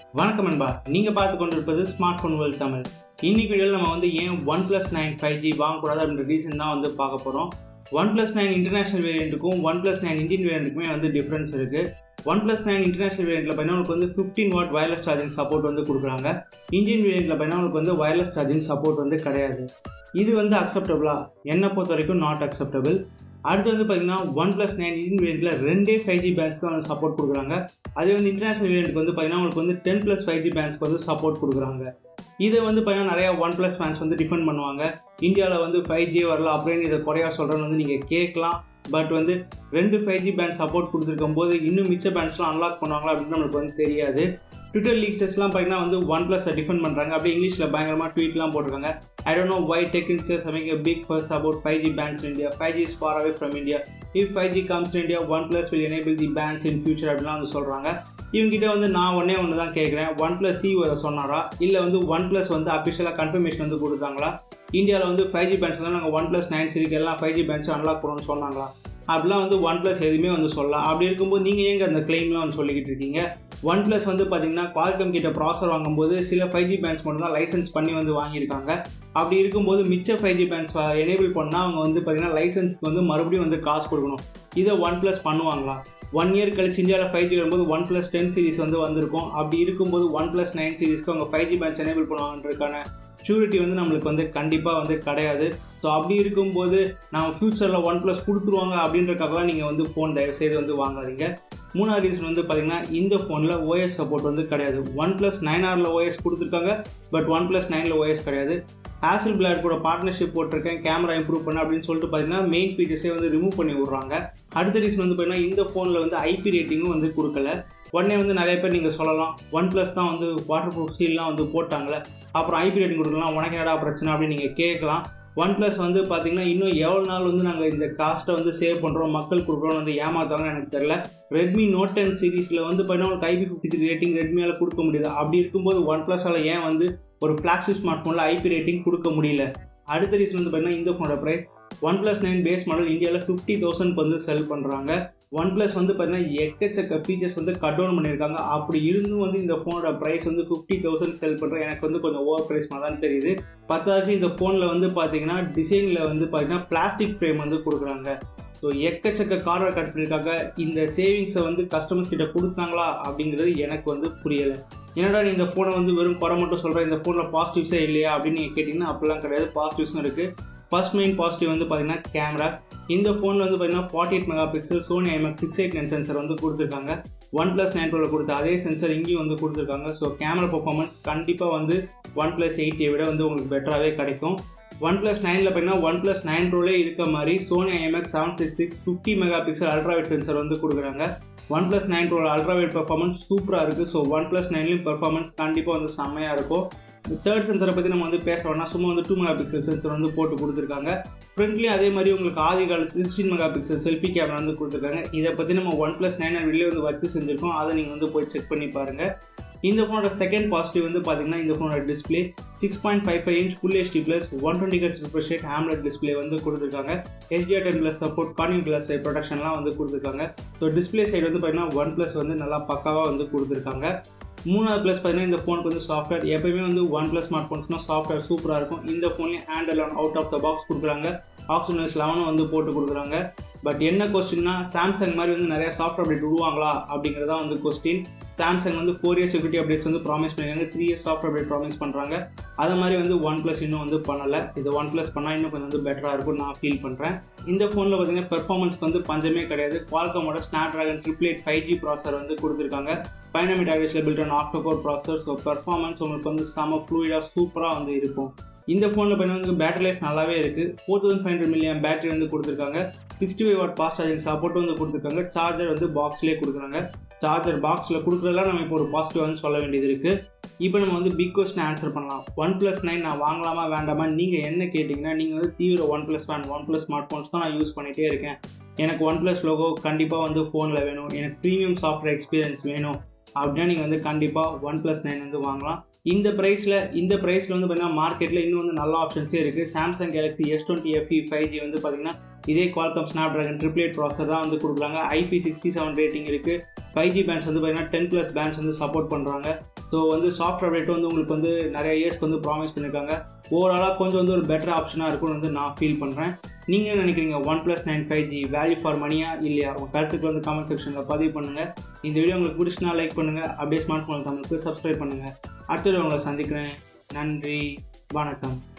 வணக்கம் நண்பா நீங்கள் பார்த்து கொண்டிருப்பது ஸ்மார்ட் ஃபோன் வேர்ல்ட் தமிழ் இன்னைக்கு வீடியோவில் நம்ம வந்து ஏன் one plus nine five G வாங்கக்கூடாது அப்படின்ற ரீசன் தான் வந்து பார்க்க போகிறோம் ஒன் ப்ளஸ் நைன் இன்டர்நேஷனல் வேரியண்ட்டுக்கும் ஒன் ப்ளஸ் நைன் இந்தியன் வேரியண்ட்டுக்குமே வந்து டிஃப்ரென்ஸ் இருக்குது ஒன் ப்ளஸ் நைன் இன்டர்நேஷனல் வேரியண்ட்டில் பார்த்தீங்கன்னா உங்களுக்கு வந்து fifteen watt wireless charging support வந்து கொடுக்குறாங்க இந்தியன் வேரியண்ட்டில் பார்த்தீங்கன்னா உங்களுக்கு வந்து வயர்லெஸ் சார்ஜிங் சப்போர்ட் வந்து கிடையாது இது வந்து அக்செப்டபுளா என்னை பொறுத்த வரைக்கும் நாட் அக்செப்டபிள் அடுத்து வந்து பார்த்தீங்கன்னா ஒன் ப்ளஸ் நைன் இந்தியன் வேரியண்ட்டில் ரெண்டே ஃபைவ் ஜி பேண்ட்ஸ் தான் வந்து சப்போர்ட் கொடுக்குறாங்க அதே வந்து இன்டர்நேஷனல் வேரியண்ட்டுக்கு வந்து பார்த்தீங்கன்னா உங்களுக்கு வந்து டென் ப்ளஸ் ஃபைவ் ஜி பேண்ட்ஸ்க்கு வந்து சப்போர்ட் கொடுக்குறாங்க இதை வந்து பார்த்தீங்கன்னா நிறையா ஒன் ப்ளஸ் பேண்ட்ஸ் வந்து டிஃபெண்ட் பண்ணுவாங்க இந்தியாவில் வந்து ஃபைவ் ஜி வரல அப்படின்னு இதை குறையா சொல்கிறேன்னு வந்து நீங்கள் கேட்கலாம் பட் வந்து ரெண்டு ஃபைவ் ஜி பேண்ட் சப்போர்ட் கொடுத்துருக்கும் போது இன்னும் மிச்ச பேண்ட்ஸ்லாம் அன்லாக் பண்ணுவாங்களா அப்படின்னு நம்மளுக்கு வந்து தெரியாது ட்விட்டர் லீக் டெஸ்ட்லாம் பார்த்தீங்கன்னா வந்து ஒன் ப்ளஸை டிஃபெண்ட் பண்ணுறாங்க அப்படியே இங்கிலீஷில் பயங்கரமாக ட்வீட்லாம் போட்டிருக்காங்க I don't know why tech insiders having a big fuss about five G bands in India five G is far away from India if five G comes in India OnePlus will enable the bands in future அப்படிலாம் வந்து சொல்கிறாங்க இவங்ககிட்ட வந்து நான் ஒன்றே ஒன்று தான் கேட்குறேன் ஒன் ப்ளஸ் சி சொன்னாரா இல்லை வந்து ஒன் ப்ளஸ் வந்து அஃபிஷியலாக கன்ஃபர்மேஷன் வந்து கொடுத்தாங்களா இந்தியாவில் வந்து ஃபைவ் ஜி பேண்ட்ஸ் வந்து நாங்கள் ஒன் ப்ளஸ் நைன் சிரிக்கு எல்லாம் ஃபைவ் ஜி பேண்ட்ஸ் அன்லாக் பண்ணணும்னு சொன்னாங்களா அப்படிலாம் வந்து ஒன் ப்ளஸ் எதுவுமே வந்து சொல்லலாம் அப்படி இருக்கும்போது நீங்கள் ஏங்க அந்த கிளைம்லாம் வந்து சொல்லிக்கிட்டு இருக்கீங்க ஒன் ப்ளஸ் வந்து பார்த்தீங்கன்னா குவால்கம் கிட்ட ப்ராசர் வாங்கும்போது சில ஃபைவ் ஜி பேண்ட்ஸ் மட்டும் தான் லைசன்ஸ் பண்ணி வந்து வாங்கியிருக்காங்க அப்படி இருக்கும்போது மிச்ச ஃபைவ் ஜி பேண்ட்ஸ் எனேபிள் பண்ணால் அவங்க வந்து பார்த்தீங்கன்னா லைசன்ஸ்க்கு வந்து மறுபடியும் வந்து காசு கொடுக்கணும் இதை ஒன் ப்ளஸ் பண்ணுவாங்களா ஒன் இயர் கழிச்சு இந்தியாவில் ஃபைவ் ஜி வரும்போது ஒன் ப்ளஸ் டென் சீரிஸ் வந்து வந்திருக்கும் அப்படி இருக்கும்போது ஒன் ப்ளஸ் நைன் சீரிஸ்க்கு அவங்க ஃபைவ் ஜி பேண்ட்ஸ் எனேபிள் பண்ணுவாங்கன்றதுக்கான ஷூரிட்டி வந்து நம்மளுக்கு வந்து கண்டிப்பாக வந்து கிடையாது ஸோ அப்படி இருக்கும்போது நம்ம ஃப்யூச்சரில் ஒன் ப்ளஸ் கொடுத்துருவாங்க அப்படின்றக்காகலாம் நீங்கள் வந்து ஃபோன் தயவுசெய்து வந்து வாங்காதீங்க மூணாவது ரீசன் வந்து பார்த்தீங்கன்னா இந்த ஃபோனில் ஓஎஸ் சப்போர்ட் வந்து கிடையாது ஒன் ப்ளஸ் நைன் ஆரில் ஓஎஸ் கொடுத்துருக்காங்க பட் ஒன் ப்ளஸ் நைனில் ஓஎஸ் கிடையாது ஆசில் பிளாட் கூட பார்ட்னர்ஷிப் போட்டிருக்கேன் கேமரா இம்ப்ரூவ் பண்ண அப்படின்னு சொல்லிட்டு பார்த்தீங்கன்னா மெயின் ஃபீச்சர்ஸே வந்து ரிமூவ் பண்ணி விட்றாங்க அடுத்த ரீசன் வந்து பார்த்தீங்கன்னா இந்த ஃபோனில் வந்து ஐபி ரேட்டிங்கும் வந்து கொடுக்கல உடனே வந்து நிறைய பேர் நீங்கள் சொல்லலாம் ஒன் ப்ளஸ் தான் வந்து வாட்டர் ப்ரூஃப் சீல்லாம் வந்து போட்டாங்களே அப்புறம் ஐபி ரேட்டிங் கொடுக்கலாம் உனக்கு என்னடா பிரச்சனை அப்படின்னு நீங்கள் கேட்கலாம் ஒன் ப்ளஸ் வந்து பார்த்தீங்கன்னா இன்னும் எவ்வளோ நாள் வந்து நாங்கள் இந்த காஸ்ட்டை வந்து சேவ் பண்ணுறோம் மக்கள் கொடுக்குறோம் வந்து ஏமாத்தாங்கன்னு எனக்கு தெரியல ரெட்மி நோட் டென் சீரீஸில் வந்து பார்த்தீங்கன்னா உங்களுக்கு ஐபி ஃபிஃப்டி த்ரீ ரேட்டிங் ரெட்மியால் கொடுக்க முடியுது அப்படி இருக்கும்போது ஒன் ப்ளஸால் ஏன் வந்து ஒரு ஃப்ளாக்ஷிப் ஸ்மார்ட் ஃபோனில் ஐபி ரேட்டிங் கொடுக்க முடியல அடுத்த ரீசன் வந்து பார்த்தீங்கன்னா இந்த ஃபோனோட price one plus nine base model இந்தியாவில் ஃபிஃப்டி தௌசண்ட்க்கு வந்து செல் பண்ணுறாங்க ஒன் ப்ளஸ் வந்து பார்த்தீங்கன்னா எக்கச்சக்க ஃபீச்சர்ஸ் வந்து கட் டவுன் பண்ணியிருக்காங்க அப்படி இருந்தும் வந்து இந்த ஃபோனோட ப்ரைஸ் வந்து ஃபிஃப்டி தௌசண்ட் செல் பண்ணுற எனக்கு வந்து கொஞ்சம் ஓவர் ப்ரைஸ் மாதிரி தான் தெரியுது பத்தாவது இந்த ஃபோனில் வந்து பார்த்தீங்கன்னா டிசைனில் வந்து பார்த்தீங்கன்னா பிளாஸ்டிக் ஃப்ரேம் வந்து கொடுக்குறாங்க ஸோ எக்கச்சக்க கார்டர் கட் பண்ணியிருக்காங்க இந்த சேவிங்ஸை வந்து கஸ்டமர்ஸ் கிட்ட கொடுத்தாங்களா அப்படிங்கிறது எனக்கு வந்து புரியலை என்னடா நீ இந்த ஃபோனை வந்து வெறும் குறை மட்டும் சொல்கிற இந்த ஃபோனில் பாசிட்டிவ்ஸே இல்லையா அப்படின்னு நீங்கள் கேட்டிங்கன்னா அப்படிலாம் கிடையாது பாசிட்டிவ்ஸும் இருக்குது ஃபர்ஸ்ட் மெயின் பாசிட்டிவ் வந்து பார்த்தீங்கன்னா கேமராஸ் இந்த ஃபோனில் வந்து பார்த்தீங்கன்னா forty eight mega pixel Sony IMX six eight nine sensor வந்து கொடுத்துருக்காங்க ஒன் ப்ளஸ் நைன் ப்ரோவில் கொடுத்த அதே சென்சர் இங்கேயும் வந்து கொடுத்துருக்காங்க ஸோ கேமரா பர்ஃபார்மன்ஸ் கண்டிப்பாக வந்து ஒன் ப்ளஸ் எயிட்டியை விட வந்து உங்களுக்கு பெட்டராகவே கிடைக்கும் ஒன் ப்ளஸ் நைனில் பார்த்தீங்கன்னா ஒன் ப்ளஸ் நைன் ப்ரோலே இருக்க மாதிரி Sony IMX seven six six fifty mega pixel ultrawide sensor வந்து கொடுக்குறாங்க ஒன் ப்ளஸ் நைன் ப்ரோட அல்ட்ராவைட் பர்ஃபார்மன்ஸ் சூப்பராக இருக்குது ஸோ ஒன் ப்ளஸ் நைன்லேயும் பர்ஃபார்மன்ஸ் கண்டிப்பாக வந்து செம்மையாக இருக்கும் தேர்ட் சென்சரை பற்றி நம்ம வந்து பேச வேணா சும்மா வந்து டூ மெகா பிக்சல் சென்சர் வந்து போட்டு கொடுத்துருக்காங்க ஃப்ரண்ட்லேயும் அதே மாதிரி உங்களுக்கு ஆதி காலத்து sixteen mega pixel selfie camera வந்து கொடுத்துருக்காங்க இதை பற்றி நம்ம ஒன் ப்ளஸ் நைன் வெளியே வந்து வச்சு செஞ்சுருக்கோம் அதை நீங்கள் வந்து போய் செக் பண்ணி பாருங்கள் இந்த ஃபோனோட செகண்ட் பாசிட்டிவ் வந்து பார்த்தீங்கன்னா இந்த ஃபோனோட display six point five five inch full HD plus one twenty hertz refresh rate AMOLED display வந்து கொடுத்துருக்காங்க HDR ten plus support Corning glass ப்ரொடக்ஷன்லாம் வந்து கொடுத்துருக்காங்க ஸோ டிஸ்பிளே சைடு வந்து பார்த்தீங்கன்னா ஒன் ப்ளஸ் வந்து நல்லா பக்காவாக வந்து கொடுத்துருக்காங்க மூணாவது ப்ளஸ் பார்த்தீங்கன்னா இந்த ஃபோனுக்கு வந்து சாஃப்ட்வேர் எப்பயுமே வந்து ஒன் ப்ளஸ் ஸ்மார்ட் ஃபோன்ஸ்னால் சாஃப்ட்வேர் சூப்பராக இருக்கும் இந்த ஃபோன்லேயும் Android eleven out of the box கொடுக்குறாங்க ஆக்சிஜன் லெவனும் வந்து போட்டு கொடுக்குறாங்க பட் என்ன கொஸ்டின்னா சாம்சங் மாதிரி வந்து நிறைய சாஃப்ட்வேர் அப்டேட் விடுவாங்களா அப்படிங்கிறதா வந்து கொஸ்டின் சாம்சங் வந்து ஃபோர் இயர்ஸ் செக்யூரிட்டி அப்டேட்ஸ் வந்து ப்ராமிஸ் பண்ணியிருக்காங்க three years software update promise பண்ணுறாங்க அது மாதிரி வந்து ஒன் ப்ளஸ் இன்னும் வந்து பண்ணலை இது ஒன் ப்ளஸ் பண்ணால் இன்னும் கொஞ்சம் வந்து பெட்டராக இருக்கும் நான் ஃபீல் பண்ணுறேன் இந்த ஃபோனில் பார்த்தீங்கன்னா பெர்ஃபார்மன்ஸ்க்கு வந்து பஞ்சமே கிடையாது குவால்கமோட Snapdragon triple eight five G processor வந்து கொடுத்துருக்காங்க பைனமிட் ஆவேஷில் built on octacore processor so performance உங்களுக்கு வந்து செம ஃப்ளூயிடாக சூப்பராக வந்து இருக்கும் இந்த ஃபோனில் பார்த்தீங்கன்னா வந்து பேட்டரி லைஃப் நல்லாவே இருக்குது four thousand five hundred milliamp battery வந்து கொடுத்துருக்காங்க sixty five watt fast charging support வந்து கொடுத்துருக்காங்க சார்ஜர் வந்து பாக்ஸ்லேயே கொடுக்குறாங்க சார்ஜர் பாக்ஸில் கொடுக்குறதெல்லாம் நம்ம இப்போ ஒரு பாசிட்டிவ் வந்து சொல்ல வேண்டியது இருக்குது இப்போ நம்ம வந்து பிக் கொஸ்டின் ஆன்சர் பண்ணலாம் ஒன் ப்ளஸ் நைன் நான் வாங்கலாமா வேண்டாமா நீங்கள் என்ன கேட்டிங்கன்னா நீங்கள் வந்து தீவிர one plus fan one plus smart phones தான் நான் யூஸ் பண்ணிகிட்டே இருக்கேன் எனக்கு ஒன் ப்ளஸ் லோகோ கண்டிப்பாக வந்து ஃபோனில் வேணும் எனக்கு ப்ரீமியம் சாஃப்ட்வேர் எக்ஸ்பீரியன்ஸ் வேணும் அப்படின்னா நீங்கள் வந்து கண்டிப்பாக ஒன் ப்ளஸ் நைன் வந்து வாங்கலாம் இந்த ப்ரைஸில் இந்த ப்ரைஸில் வந்து பார்த்தீங்கன்னா மார்க்கெட்டில் இன்னும் வந்து நல்ல ஆப்ஷன்ஸே இருக்குது Samsung Galaxy S twenty FE five G வந்து பார்த்தீங்கன்னா இதே Qualcomm Snapdragon triple eight processor தான் வந்து கொடுக்குறாங்க ஐபி சிக்ஸ்டி செவன் ரேட்டிங் இருக்குது ஃபைவ் ஜி பேண்ட்ஸ் வந்து பார்த்தீங்கன்னா டென் ப்ளஸ் பேண்ட்ஸ் வந்து சப்போர்ட் பண்ணுறாங்க ஸோ வந்து சாஃப்ட்வேர் அப்டேட் வந்து உங்களுக்கு வந்து நிறைய இயர்ஸ்க்கு வந்து ப்ராமிஸ் பண்ணியிருக்காங்க ஓவராலாக கொஞ்சம் வந்து ஒரு பெட்டர் ஆப்ஷனாக இருக்கும்னு வந்து நான் ஃபீல் பண்ணுறேன் நீங்கள் என்ன நினைக்கிறீங்க one plus nine five G value for மணியா இல்லையா உங்கள் கருத்துக்கு வந்து கமெண்ட் செக்ஷனில் பதிவு பண்ணுங்கள் இந்த வீடியோ உங்களுக்கு பிடிச்சினா லைக் பண்ணுங்கள் அப்படியே ஸ்மார்ட் ஃபோன் தமிழுக்கு சப்ஸ்கிரைப் பண்ணுங்கள் அடுத்த வீடியோ உங்களை சந்திக்கிறேன் நன்றி வணக்கம்